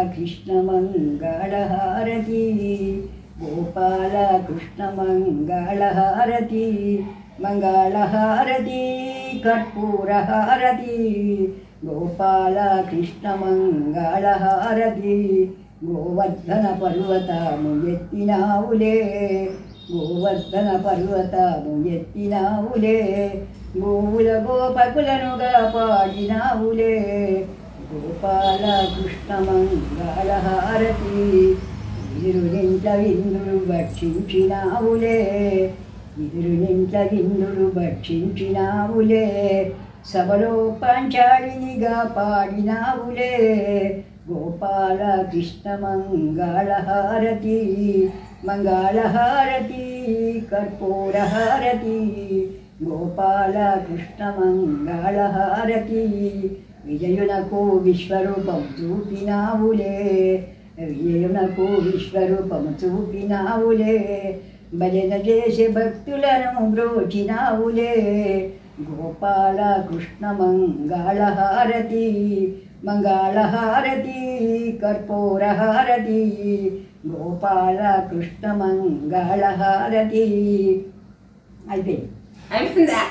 కృష్ణ మంగళహారతి గోపాల కృష్ణ మంగళహారతి మంగళహారతి కర్పూరహారతి గోపాల కృష్ణ మంగళహారతి గోవర్ధన పర్వతము ఎత్తినావులే గోవర్ధన పర్వతము ఎత్తినావులే గోవుల గోపకులనుగా పాడినావులే గోపాల కృష్ణ మంగళహారతి విదురునింట విందులు భక్షించినావులే విదురునింట విందులు భక్షించినావులే సభలో పాంచాళినిగా పాడినావులే గోపాల కృష్ణ మంగళహారతి మంగళహారతి కర్పూరహారతి గోపాల కృష్ణ మంగళహారతి విజయునకు విశ్వరూపం చూపినావులే విజయునకు విశ్వరూపం చూపినావులే భజన చేసే భక్తులను బ్రోచినావులే గోపాల కృష్ణ మంగళహారతి మంగళహారతి కర్పూరహారతి గోపాల కృష్ణ మంగళహారతి అయిపోయింది అయిపోయిందా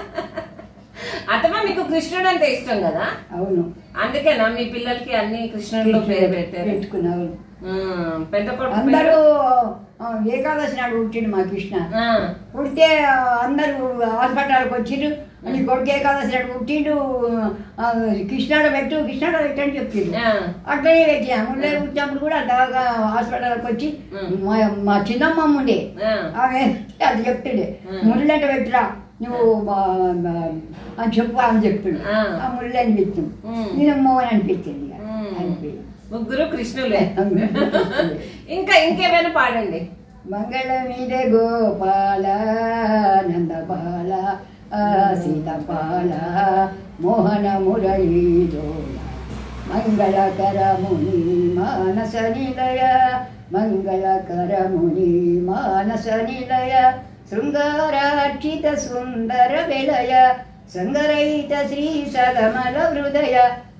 అత్తమ్మ మీకు కృష్ణుడు అంటే ఇష్టం కదా అవును అందుకేనా మీ పిల్లలకి అన్ని కృష్ణుడిలో పేరు పెట్టారు పెట్టుకున్నావు ఉమ్, పెద్ద కొడుకు అందరూ పేరు- ఆ, ఏకాదశి నాడు పుట్టిండు మా కృష్ణ ఆ, పుడితే ఆ, అందరూ హాస్పిటల్కి వచ్చిండు నీ కొడుకు ఏకాదశి నాడు పుట్టిండు ఆ, కృష్ణాడ పెట్టు కృష్ణాడ పెట్టు అని చెప్పిండు ఆ, అట్లనే పెట్టినా ముందే పుట్టినప్పుడు కూడా దాకా హాస్పిటల్కి వచ్చి ఉం. మా మా చిన్నమ్మ ఉండే ఆ, ఆమె అది చెప్తుండే ఉం. ముళ్ళంట పెట్టురా నువ్వు మా- మా- అని చెప్పు అని చెప్పిండు ఆ. ఆ ముళ్ళు అనిపించింది ఉం. నేను మోహన్ అనిపించింది ఇక. ఉం. అనిపించింది ముగ్గురు కృష్ణులే ఇంకా ఇంకేమైనా పాడండి మంగళమిదే గోపాల నందబాల ఆ సీతపాల మోహన మురళీలోల మంగళకరముని మానస నిలయ మంగళకరముని మానస నిలయ శృంగారార్చిత సుందర విలయ సంగరహిత శ్రీ సదమల హృదయ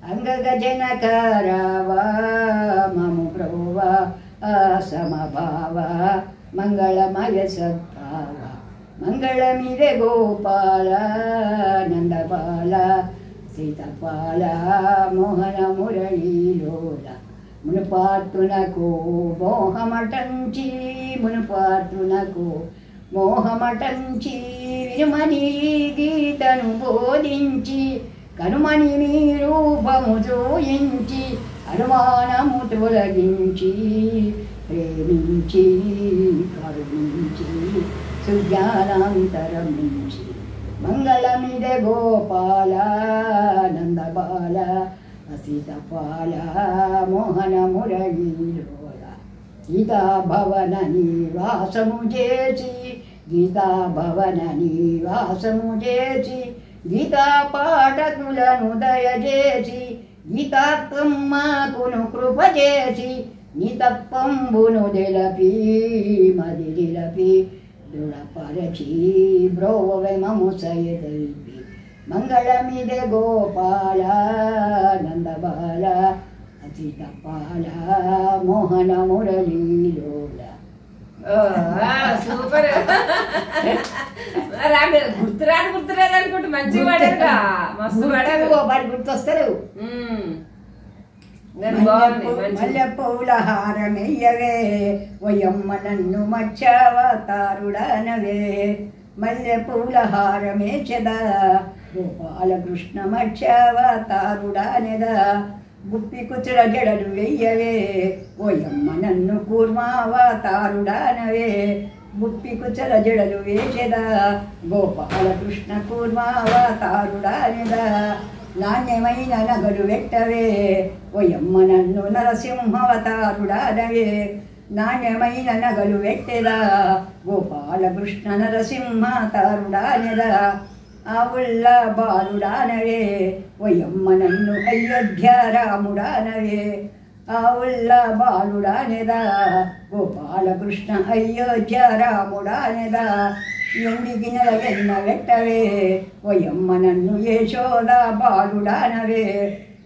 అంగగజనకారావా మము ప్రోవా సమభావ మంగళమయ సద్భావ మంగళమిదే గోపాల నందబాల సీతపాల మోహన మురళీలోల మునుపార్తునకు మోహమటంచి మునుపార్తునకు మోహమటంచి వినుమని గీతను బోధించి కనుమని మీ రూపము చూయించి అనుమానము తొలగించి ప్రేమించి కరుణించి సుజ్ఞానాంతరమించి మంగళమిదే గోపాల నందబాల అసితపాల మోహన మురళీలోల గీతా భవన నివాసము చేసి గీతా భవన నివాసము చేసి గీతా పాఠకులను దయచేసి గీతాత్వం మాకును కృప చేసి నీ తప్పంబును దిలపి మది దిలపి దృఢపరచి బ్రోవెమము సయదల్పి మంగళమిదే గోపాల నందబాల అచితపాల మోహన మురళీలోల ఓ, ఆ, సూపర్ రాడు గుర్తురాడు గుర్తురాడు అనుకుంటే మంచిగా పాడారుగా మస్తు పాడారు వాడి గుర్తొస్తలేవు ఉమ్. కానీ బాగుంది మంచి మల్లె పూల హారమెయ్యవే వయమ్మ నన్ను మత్స్యావతారుడనవే మల్లె పూల హారమే చెదా గోపాలకృష్ణ మత్స్యావతారుడనెదా గుప్పి కుచుల జడలు వెయ్యవే ఓయమ్మ నన్ను కూర్మావతారుడనవే గుప్పి కుచల జడలు వేచెదా గోపాలకృష్ణ కూర్మావతారుడనెదా నాణ్యమైన నగలు వెట్టవే ఓయమ్మ నన్ను నరసింహవతారుడానవే నాణ్యమైన నగలు వెట్టెదా గోపాలకృష్ణ నరసింహతారుడానెదా ఆవుల్ల బాలుడానవే ఓయమ్మ నన్ను అయోధ్య రాముడానవే ఆవుల్ల బాలుడానెదా గోపాలకృష్ణ అయోధ్య రాముడానెదా ఎండిగినల వెన్న వెట్టవే ఓయమ్మ నన్ను యశోద బాలుడానవే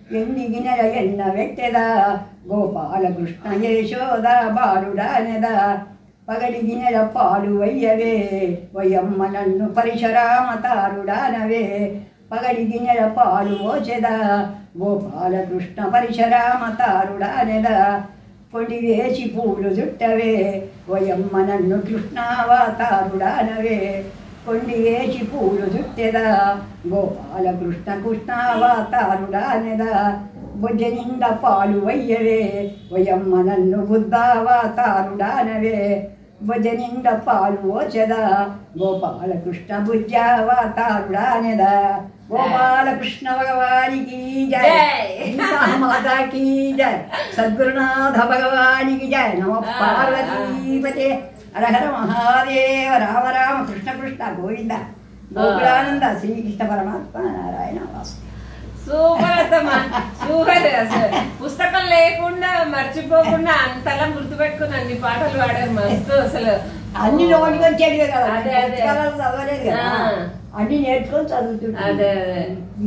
ఎన్ని గిన్నెల ఎన్న వెట్టెదా గోపాలకృష్ణ యశోద బాలుడానెదా పగడి గిన్నెల పాలు వయ్యవే వయ్యమ్మ నన్ను పరిశరామ తారుడానవే పగడి గిన్నెల పాలు మోచెదా గోపాలకృష్ణ పరిశరామ తారుడానెదా కొండి వేసి పూలు చుట్టవే వయమ్మ నన్ను కృష్ణావతారుడానవే కొండి వేసి పూలు చుట్టెదా గోపాలకృష్ణ కృష్ణావతారుడానెదా బుజ్జ నిండా పాలు వయ్యవే వయమ్మ నన్ను బుద్ధావతారుడానవే భుజ నిండా పాలు ఓచెదా గోపాలకృష్ణ బుజ్జావతారుడానెదా గోపాలకృష్ణ భగవానికి జయ జై. గీతా మాతాకి జయ సద్గురునాథ భగవానికి జయ నమ పార్వతీపతే హర హర మహాదేవ రామ రామ కృష్ణ కృష్ణ గోవింద గోకులానంద శ్రీకృష్ణ పరమాత్మ నారాయణ వాసు సూపర్ అత్తమ్మా సూపర్ అసలు పుస్తకం లేకుండా మర్చిపోకుండా అంతలా గుర్తుపెట్టుకుని అన్ని పాటలు పాడారు మస్తు అసలు అన్ని నోటికి వచ్చేటివే కదా అదే, అదే. పుస్తకాలు చదవలేదు కదా ఆ. అన్ని నేర్చుకొని చదువుతుంటాం అదే, అదే.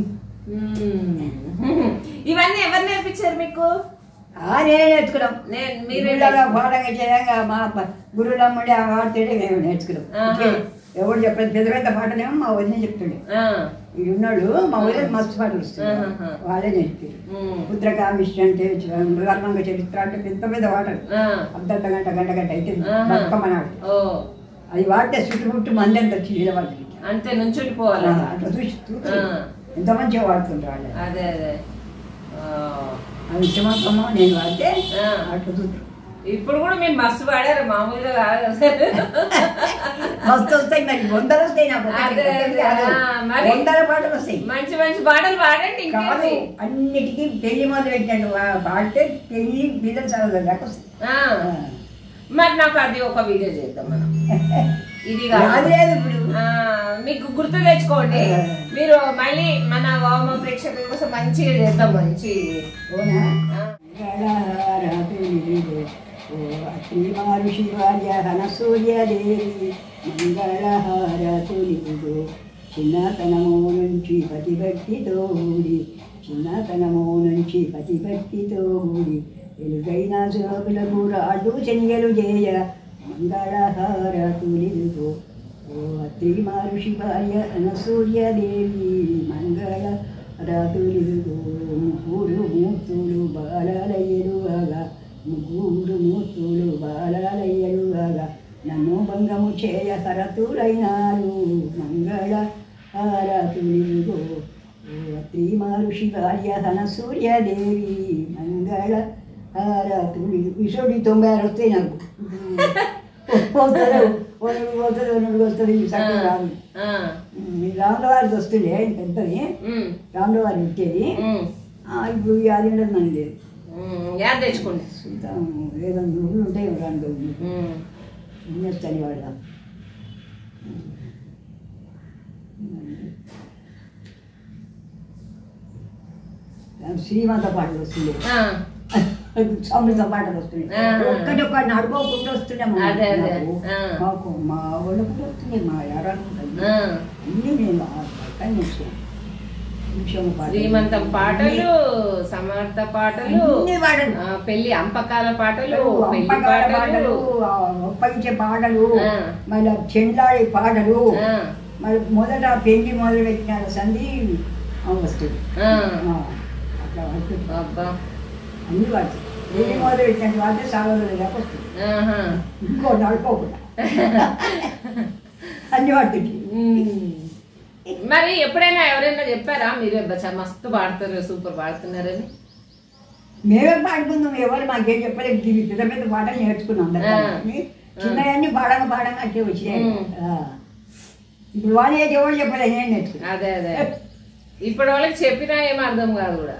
మ్మ్. ఇవన్నీ ఎవరు నేర్పించారు మీకు ఆ నేనే నేర్చుకున్నాం నేను మీరే గురువులలో నేర్చుకున్నారు. పాఠంగా చేయంగా మా గురువులమ్ముడి ఆ వాడితేనే మేము నేర్చుకున్నాం ఆహా. ఇంకే ఎవరు చెప్పలేదు పెద్ద పెద్ద పాటనేమో మా వదిన చెప్తుండే ఆ, ఈ ఉన్నాడు మా వదిన మస్తు పాటలు వస్తుంది ఆహాహా. వాళ్ళే నేర్పారు మ్మ్. పుత్రకామిష్టి అంటే మృగర్మంగ చరిత్ర అంటే పెద్ద పెద్ద పాటలు ఆ, అర్ధ గంట గంట గంట అయితే ఆహా. బతుకమ్మ నాడు ఓ అది వాడితే చుట్టుముట్టు మంది అంత వచ్చి నిలబడి అంతే నుంచుండి పోవాలి అట్లా చూసి చూసి ఆ. ఎంత మంచిగా వాడుతుంటారు వాళ్ళు అదే అదే ఆ. అది ఇష్టమమ్మా నేను వాడితే ఆ. అట్లా చూసి ఇప్పుడు కూడా మీరు మస్తు పాడారు మామూలుగా కాదు అసలు మస్తు వస్తాయి మరి వందలు వస్తాయి నాకు ఒకటి, అదే, ఒకటి కాదు. ఆ, మరి? వందల పాటలు వస్తాయి మంచి మంచి పాటలు పాడండి కాదు ఇంకేంటి అన్నిటికీ పెళ్లి మొదలు పెట్టాను పాడితే పెళ్లి పిల్లలు చదవదు దాకా వస్తాయి ఆ, మరి నాకు అది ఒక వీడియో చేద్దాం మనం ఇది కాదు అది లేదు ఇప్పుడు ఆ, మీకు గుర్తు తెచ్చుకోండి ఆ. మీరు మళ్ళీ మన వామ ప్రేక్షకుల కోసం మంచిగా చేద్దాం మంచి ఓనా ఆ. శ్రీమారు శివార్య హన సూర్యదేవి మంగళహారతులిగో చిన్నతనము నుంచి పతిభక్తితో ఊడి చిన్నతనము నుంచి పతిభక్తితో ఊడి వెలుగైన జోగులకు రాడు శనిగలు చేయ మంగళహారతులిగో ఓ శ్రీమారు శివార్య హన సూర్యదేవి మంగళ రాతులిగో ముగ్గురు మూర్తులు బాలలయ్యలుగా ముగ్గురు మూర్తులు బాలలయ్యలుగా నన్ను భంగము చేయ హరతులైనారు మంగళ హారతులిగో ఓ త్రిమారు శివార్య హన సూర్యదేవి మంగళ హారతులి విషోడి తొంభై ఆరు వస్తాయి నాకు పోతారు ఒకడు పోతాడు ఒకడు వస్తాడు ఈ సగం రాదు ఆ, ఈ రాములవారిది వస్తుండే పెద్దది ఉమ్, రాములవారి వచ్చేది ఉమ్, ఆ, ఇప్పుడు ఈ అది ఉండదు మనకి లేదు ఉమ్, యాద్ తెచ్చుకోండి చూద్దాం ఏదో నువ్వులు ఉంటాయి రెండు ఉమ్, ఉన్నస్తాను వాళ్ళ శ్రీమంత పాటలు వస్తుంది ఆ, సమృద్ధ పాటలు వస్తుంది ఆ. ఒక్కటి ఒక్కటి నడుకోకుండా వస్తుండే మా అదే, అదే. నాకు. ఆ. మాకు మా వాళ్ళకు కూడా వస్తుంది మా యారాలు ఆ. అన్నీ నేను ఆ పక్కన నేర్చుకున్నాను నిమిషం పాటలు. శ్రీమంతం పాటలు సమర్థ పాటలు అన్ని పాటలు. ఆ, పెళ్లి అంపకాల పాటలు పెళ్లి అంపకాల పాటలు పాటలు ఆ, ఒప్పగించే పాటలు ఆ. మళ్ళీ చెండాడి పాటలు ఆ, మరి మొదట పెళ్లి మొదలు పెట్టిన సంధి ఆ, వస్తుంది ఆ. ఆ, అట్లా వస్తుంది అబ్బా అన్ని వాడుతుంది పెళ్లి మొదలు పెట్టిన వాడితే సాగదు దాకా వస్తుంది ఆహా. ఇంకో నడుకోకుండా అన్ని వాడుతుంది ఉమ్. మరి ఎప్పుడైనా ఎవరైనా చెప్పారా మీరు అబ్బా చా- మస్తు పాడతారు సూపర్ పాడుతున్నారని మేమే పాడుకుందాం ఎవరు మాకేం చెప్పలేదు ఇవి పెద్ద పెద్ద పాటలు నేర్చుకున్నాం అందరం ఆ. కలిసి. చిన్నవన్నీ పాడంగా పాడంగా అట్టే వచ్చినాయి ఉమ్. ఆ. ఇప్పుడు వాళ్ళు ఏది ఎవరు చెప్పలేదు నేను నేర్చుకున్నాను అదే అదే ఇప్పుడు వాళ్ళకి చెప్పినా ఏం అర్థం కాదు కూడా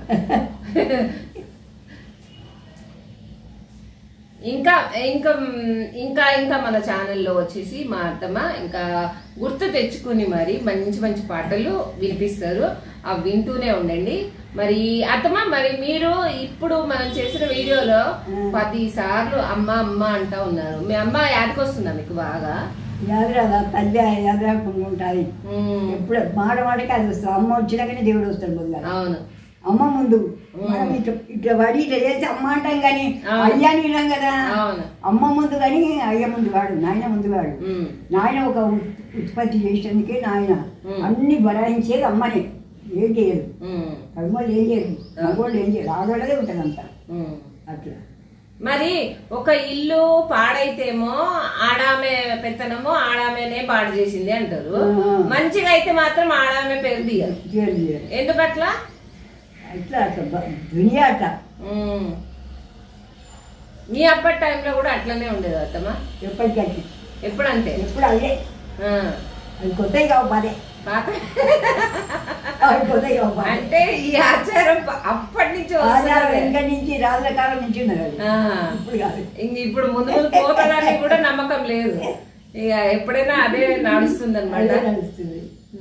ఇంకా ఇంకా మ్, ఇంకా ఇంకా మన ఛానల్లో వచ్చేసి మా అత్తమ్మ ఇంకా గుర్తు తెచ్చుకుని మరి మంచి మంచి పాటలు వినిపిస్తారు అవి వింటూనే ఉండండి మరి అత్తమ్మ మరి మీరు ఇప్పుడు మనం చేసిన వీడియోలో పది సార్లు అమ్మ అమ్మ అంటా ఉన్నారు మీ అమ్మ యాదకొస్తుందా మీకు బాగా యాదరాదా తల్లి యాదరాకుండా ఉంటుంది మ్, ఎప్పుడు మాట మాటకి అది వస్తుంది అమ్మ వచ్చినాకనే దేవుడు వస్తాడు ముందు అవును అమ్మ ముందు మనం ఇట్లా ఇట్లా పడి ఇట్లా చేసి అమ్మ అంటాం కానీ అవును. అయ్యా నీళ్ళం కదా అవును అమ్మ ముందు కానీ అయ్య ముందు వాడు నాయన ముందు వాడు ఉమ్, నాయన ఒక ఉ- ఉత్పత్తి చేసేందుకే నాయన ఉమ్. అన్ని బలాయించేది అమ్మనే ఏం చేయదు ఉమ్, కర్మలు ఏం చేయదు మగోళ్ళు ఏం చేయరు ఆడవాళ్ళదే ఉంటుంది అంత ఉమ్. అట్లా మరి ఒక ఇల్లు పాడైతేమో ఆడామె పెత్తనమో ఆడామెనే పాడు చేసింది అంటారు ఆ. మంచిగా అయితే మాత్రం ఆడామె పేరు తీయరు చేయరు చేయరు ఎందుకట్లా అట్లా అట్లా బ- దునియా అట్లా ఉమ్. మీ అప్పటి టైంలో కూడా అట్లనే ఉండేది అత్తమ్మ ఎప్పటికీ ఎప్పుడంతే ఎప్పుడు అదే ఆ. అది కొత్తవి కావు పదే పాత అవి కొత్తవి కావు పదే అంటే ఈ ఆచారం ప- అప్పటి నుంచి ఆచారం వస్తున్నదే. వెనక నుంచి రాజుల కాలం నుంచి ఉన్నది అది ఆ. ఇప్పుడు కాదు ఇంక ఇప్పుడు ముందు ముందు పోతుందని కూడా నమ్మకం లేదు ఇక ఎప్పుడైనా అదే నడుస్తుంది అనమాట అదే నడుస్తుంది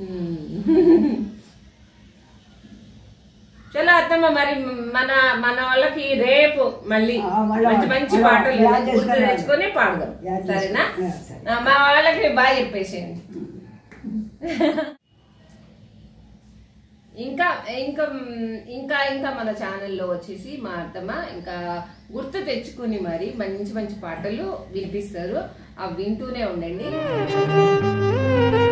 చలో అత్తమ్మ మరి మన మన వాళ్ళకి రేపు మళ్ళీ ఆ, మళ్ళా- మంచి మంచి మళ్ళా పాటలు యాద్ గుర్తు చేసుకొని తెచ్చుకొని పాడదాం యాద్ సరేనా చేసుకొని, ఆ, సరే. ఆ, మా వాళ్ళకి బాగా చెప్పేసేయండి ఇంకా ఇంకా మ్, ఇంకా ఇంకా మన ఛానల్లో వచ్చేసి మా అత్తమ్మ ఇంకా గుర్తు తెచ్చుకుని మరి మంచి మంచి పాటలు వినిపిస్తారు అవి వింటూనే ఉండండి